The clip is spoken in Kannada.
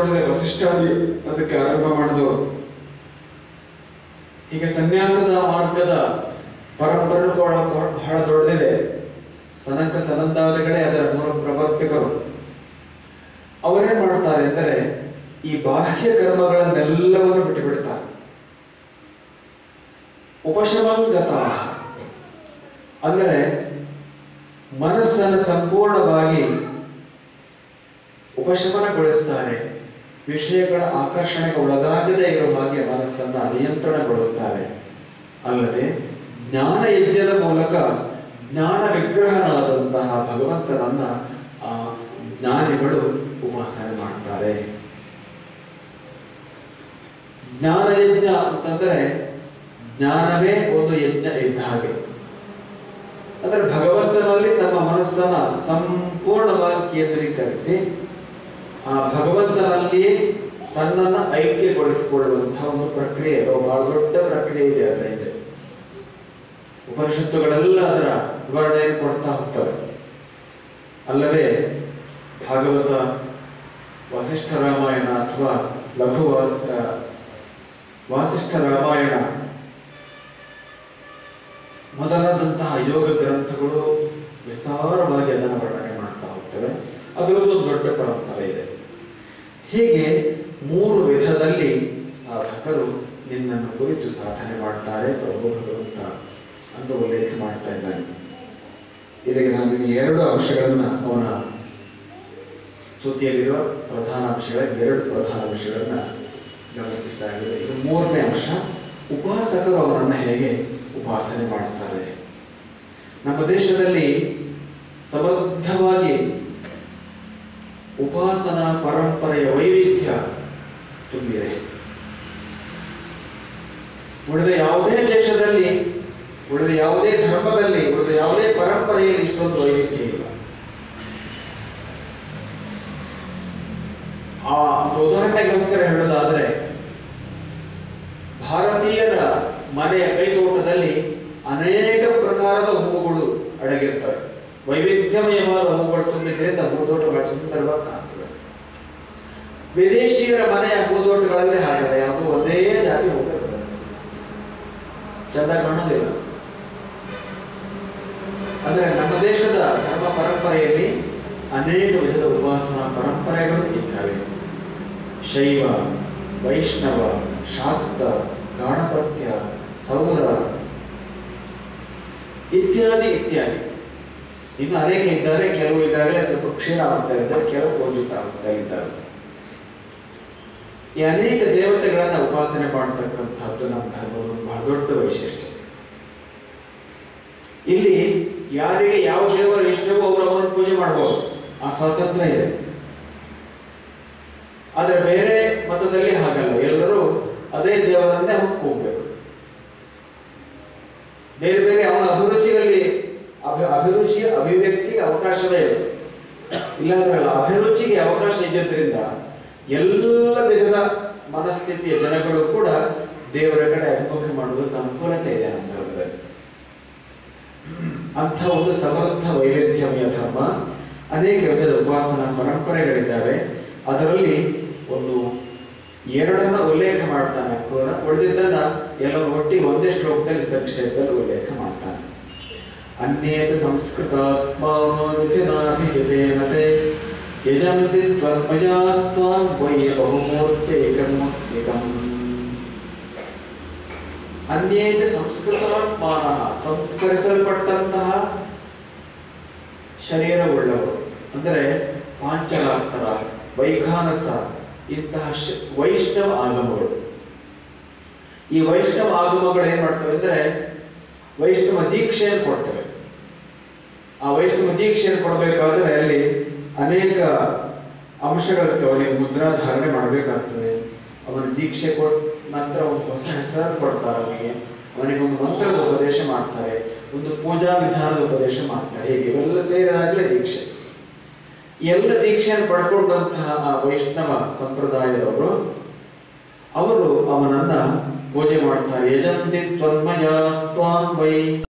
ದೊಡ್ಡದಿದೆ ವಸಿಷ್ಠಾದಿ ಅದಕ್ಕೆ ಆರಂಭ ಮಾಡಿದವರು ಹೀಗೆ ಸನ್ಯಾಸದ ಮಾರ್ಗದ ಪರಂಪರೆ ಕೂಡ ಬಹಳ ದೊಡ್ಡದಿದೆ ಸನಕ ಸನಂದಾದಿಗಳೇ ಅದರ ಮೂಲ ಪ್ರವರ್ತಕರು ಅವರೇನ್ ಮಾಡ್ತಾರೆ ಅಂದರೆ ಈ ಬಾಹ್ಯ ಕರ್ಮಗಳನ್ನೆಲ್ಲವನ್ನು ಬಿಟ್ಟುಬಿಡ್ತಾರೆ ಉಪಶಮಂಗತ ಅಂದರೆ ಮನಸ್ಸನ್ನು ಸಂಪೂರ್ಣವಾಗಿ ಉಪಶಮನಗೊಳಿಸ್ತಾರೆ ವಿಷಯಗಳ ಆಕರ್ಷಣೆಗೆ ಒಳಗಾಗದೇ ಇರುವ ಹಾಗೆ ಮನಸ್ಸನ್ನ ನಿಯಂತ್ರಣಗೊಳಿಸ್ತಾರೆ ಅಲ್ಲದೆ ಜ್ಞಾನ ಯಜ್ಞದ ಮೂಲಕ ಜ್ಞಾನ ವಿಗ್ರಹನಾದಂತಹ ಭಗವಂತನನ್ನ ಆ ಜ್ಞಾನಿಗಳು ಉಪಾಸನೆ ಮಾಡ್ತಾರೆ ಜ್ಞಾನ ಯಜ್ಞ ಅಂತಂದ್ರೆ ಜ್ಞಾನವೇ ಒಂದು ಯಜ್ಞ ಇದ್ದ ಹಾಗೆ ಅಂದ್ರೆ ಭಗವಂತನಲ್ಲಿ ತಮ್ಮ ಮನಸ್ಸನ್ನ ಸಂಪೂರ್ಣವಾಗಿ ಕೇಂದ್ರೀಕರಿಸಿ ಆ ಭಗವಂತನಲ್ಲಿ ತನ್ನನ್ನು ಐಕ್ಯಗೊಳಿಸಿಕೊಳ್ಳುವಂತಹ ಒಂದು ಪ್ರಕ್ರಿಯೆ ಅದು ಬಹಳ ದೊಡ್ಡ ಪ್ರಕ್ರಿಯೆ ಇದೆ ಅದರ ಹಿಂದೆ ಉಪನಿಷತ್ತುಗಳೆಲ್ಲ ಅದರ ವಿವರಣೆಯನ್ನು ಕೊಡ್ತಾ ಹೋಗ್ತವೆ ಅಲ್ಲದೆ ಭಾಗವತ ವಸಿಷ್ಠ ರಾಮಾಯಣ ಅಥವಾ ಲಘು ವಾಸ್- ಆ, ವಾಸಿಷ್ಠ ರಾಮಾಯಣ ಮೊದಲಾದಂತಹ ಯೋಗ ಗ್ರಂಥಗಳು ವಿಸ್ತಾರವಾಗಿ ಅದನ್ನು ವರ್ಣನೆ ಮಾಡ್ತಾ ಹೋಗ್ತವೆ ಅದರಲ್ಲೂ ಒಂದು ದೊಡ್ಡ ಪರಂಪರೆ ಇದೆ ಹೀಗೆ ಮೂರು ವಿಧದಲ್ಲಿ ಸಾಧಕರು ನಿನ್ನನ್ನು ಕುರಿತು ಸಾಧನೆ ಮಾಡ್ತಾರೆ ಪ್ರಭು ಭಗವಂತ ಅಂತ ಉಲ್ಲೇಖ ಮಾಡ್ತಾ ಇದ್ದಾನೆ ಇದಕ್ಕೆ ನಾನು ಈ ಎರಡು ಅಂಶಗಳನ್ನ ಅವನ ಸ್ತುತಿಯಲ್ಲಿರುವ ಪ್ರಧಾನ ಅಂಶಗಳ ಎರಡು ಪ್ರಧಾನ ಅಂಶಗಳನ್ನ ಗಮನಿಸುತ್ತಾ ಇದ್ದೇವೆ ಇದು ಮೂರನೇ ಅಂಶ ಉಪಾಸಕರು ಅವರನ್ನು ಹೇಗೆ ಉಪಾಸನೆ ಮಾಡುತ್ತಾರೆ ನಮ್ಮ ದೇಶದಲ್ಲಿ ಸಮೃದ್ಧವಾಗಿ ಉಪಾಸನಾ ಪರಂಪರೆಯ ವೈವಿಧ್ಯ ತುಂಬಿದೆ ಉಳಿದ ಯಾವುದೇ ದೇಶದಲ್ಲಿ ಉಳಿದ ಯಾವುದೇ ಧರ್ಮದಲ್ಲಿ ಉಳಿದ ಯಾವುದೇ ಪರಂಪರೆಯಲ್ಲಿ ಇಷ್ಟೊಂದು ವೈವಿಧ್ಯ ಇಲ್ಲ ಆ ಒಂದು ಉದಾಹರಣೆಗೋಸ್ಕರ ಹೇಳೋದಾದ್ರೆ ಭಾರತೀಯರ ಮನೆಯ ಕೈತೋಟದಲ್ಲಿ ಅನೇಕ ಪ್ರಕಾರದ ಹೂವುಗಳು ಅಡಗಿರ್ತವೆ ವೈವಿಧ್ಯಮಯವಾದ ಹೂವುಗಳು ತುಂಬಿದ್ರಿಂದ ಹೂದೋಟ ಬಹಳ ಸುಂದರವಾಗಿ ಕಾಣ್ತದೆ ವಿದೇಶಿಯರ ಮನೆಯ ಹೂದೋಟಗಳಲ್ಲಿ ಹಾಗಿದೆ ಯಾವುದು ಒಂದೇ ಜಾತಿ ಹೂವಿರ್ತದೆ ಚಂದ ಕಾಣೋದಿಲ್ಲ ಅಂದ್ರೆ ನಮ್ಮ ದೇಶದ ಧರ್ಮ ಪರಂಪರೆಯಲ್ಲಿ ಅನೇಕ ವಿಧದ ಉಪಾಸನಾ ಪರಂಪರೆಗಳು ಇದ್ದಾವೆ ಶೈವ ವೈಷ್ಣವ ಶಾಕ್ತ ಗಾಣಪತ್ಯ ಸೌರ ಇತ್ಯಾದಿ ಇತ್ಯಾದಿ ಇನ್ನು ಅನೇಕ ಇದ್ದಾರೆ ಕೆಲವು ಈಗಾಗಲೇ ಸ್ವಲ್ಪ ಕ್ಷೀಣಾವಸ್ಥೆಯಲ್ಲಿದ್ದಾರೆ ಕೆಲವು ಊರ್ಜಿತಾವಸ್ಥೆಯಲ್ಲಿದ್ದಾರೆ ಈ ಅನೇಕ ದೇವತೆಗಳನ್ನ ಉಪಾಸನೆ ಮಾಡತಕ್ಕಂಥದ್ದು ನಮ್ಮ ಧರ್ಮದ ಒಂದು ಬಹಳ ದೊಡ್ಡ ವೈಶಿಷ್ಟ್ಯ ಇಲ್ಲಿ ಯಾರಿಗೆ ಯಾವ ದೇವರು ಇಷ್ಟವೋ ಅವರು ಅವರನ್ನು ಪೂಜೆ ಮಾಡಬಹುದು ಆ ಸ್ವಾತಂತ್ರ್ಯ ಇದೆ ಆದ್ರೆ ಬೇರೆ ಮತದಲ್ಲಿ ಹಾಗಲ್ಲ ಎಲ್ಲರೂ ಅದೇ ದೇವರನ್ನೇ ಹೋಗ್ಬೇಕು ಬೇರೆ ಬೇರೆ ಅವನ ಅಭಿರುಚಿಯಲ್ಲಿ ಅಭಿ ಅಭಿರುಚಿಯ ಅಭಿವ್ಯಕ್ತಿಗೆ ಅವಕಾಶವೇ ಇಲ್ಲ ಇಲ್ಲಾಂದ್ರಲ್ಲ ಅಭಿರುಚಿಗೆ ಅವಕಾಶ ಇದ್ದಿದ್ದರಿಂದ ಎಲ್ಲ ವಿಧದ ಮನಸ್ಥಿತಿಯ ಜನಗಳು ಕೂಡ ದೇವರ ಕಡೆ ಅನುಭವ ಮಾಡುವುದಕ್ಕೆ ಅನುಕೂಲತೆ ಇದೆ ನಮ್ಮ ಧರ್ಮದಲ್ಲಿ ಅಂಥ ಒಂದು ಸಮೃದ್ಧ ವೈವಿಧ್ಯಮಯ ಧರ್ಮ ಅನೇಕ ವಿಧದ ಉಪಾಸನಾ ಪರಂಪರೆಗಳಿದ್ದಾವೆ ಅದರಲ್ಲಿ ಒಂದು ಎರಡನ್ನ ಉಲ್ಲೇಖ ಮಾಡ್ತಾನೆ ಅಕ್ರೂರ ಉಳಿದಿದ್ದನ್ನ ಎಲ್ಲರೂ ಒಟ್ಟಿಗೆ ಒಂದೇ ಶ್ಲೋಕದಲ್ಲಿ ಸಂಕ್ಷೇಪದಲ್ಲಿ ಉಲ್ಲೇಖ ಮಾಡ್ತಾನೆ ಅನ್ಯೇತ ಸಂಸ್ಕೃತಾತ್ಮಾನೋ ವಿಧಿನಾಭಿಯುತೇನತೆ ಯಜಂತಿ ತ್ವನ್ಮಯಾಸ್ತ್ವಾಂ ವೈ ಬಹುಮೂರ್ತ್ಯೈಕಂ ಏಕಂ ಅನ್ಯೇತ ಸಂಸ್ಕೃತಾತ್ಮಾನ ಸಂಸ್ಕರಿಸಲ್ಪಟ್ಟಂತಹ ಶರೀರವುಳ್ಳವರು ಅಂದರೆ ಪಾಂಚರಾತ್ತರ ವೈಖಾನಸ ಇಂತಹ ಶ- ವೈಷ್ಣವ ಆಗಮಗಳು ಈ ವೈಷ್ಣವ ಆಗಮಗಳು ಏನ್ ಮಾಡ್ತವೆ ಅಂದ್ರೆ ವೈಷ್ಣವ ದೀಕ್ಷೆಯನ್ನು ಕೊಡ್ತವೆ ಆ ವೈಷ್ಣವ ದೀಕ್ಷೆಯನ್ನು ಕೊಡಬೇಕಾದ್ರೆ ಅಲ್ಲಿ ಅನೇಕ ಅಂಶಗಳಿರ್ತವೆ ಅವನಿಗೆ ಮುದ್ರಾ ಧಾರಣೆ ಮಾಡಬೇಕಾಗ್ತದೆ ಅವನ ದೀಕ್ಷೆ ಕೊಟ್ಟ ನಂತರ ಒಂದು ಹೊಸ ಹೆಸರನ್ನು ಕೊಡ್ತಾರೆ ಅವನಿಗೆ ಅವನಿಗೆ ಒಂದು ಮಂತ್ರದ ಉಪದೇಶ ಮಾಡ್ತಾರೆ ಒಂದು ಪೂಜಾ ವಿಧಾನದ ಉಪದೇಶ ಮಾಡ್ತಾರೆ ಹೀಗೆ ಇವೆಲ್ಲ ಸೇರಿದಾಗಲೇ ದೀಕ್ಷೆ ಈ ಎಲ್ಲ ದೀಕ್ಷೆಯನ್ನು ಪಡ್ಕೊಂಡಂತಹ ಆ ವೈಷ್ಣವ ಸಂಪ್ರದಾಯದವರು ಅವರು ಅವನನ್ನ ಪೂಜೆ ಮಾಡ್ತಾರೆ ಯಜಂತಿ ತ್ವನ್ಮಯಾಸ್ತ್ವಾಂ ವೈ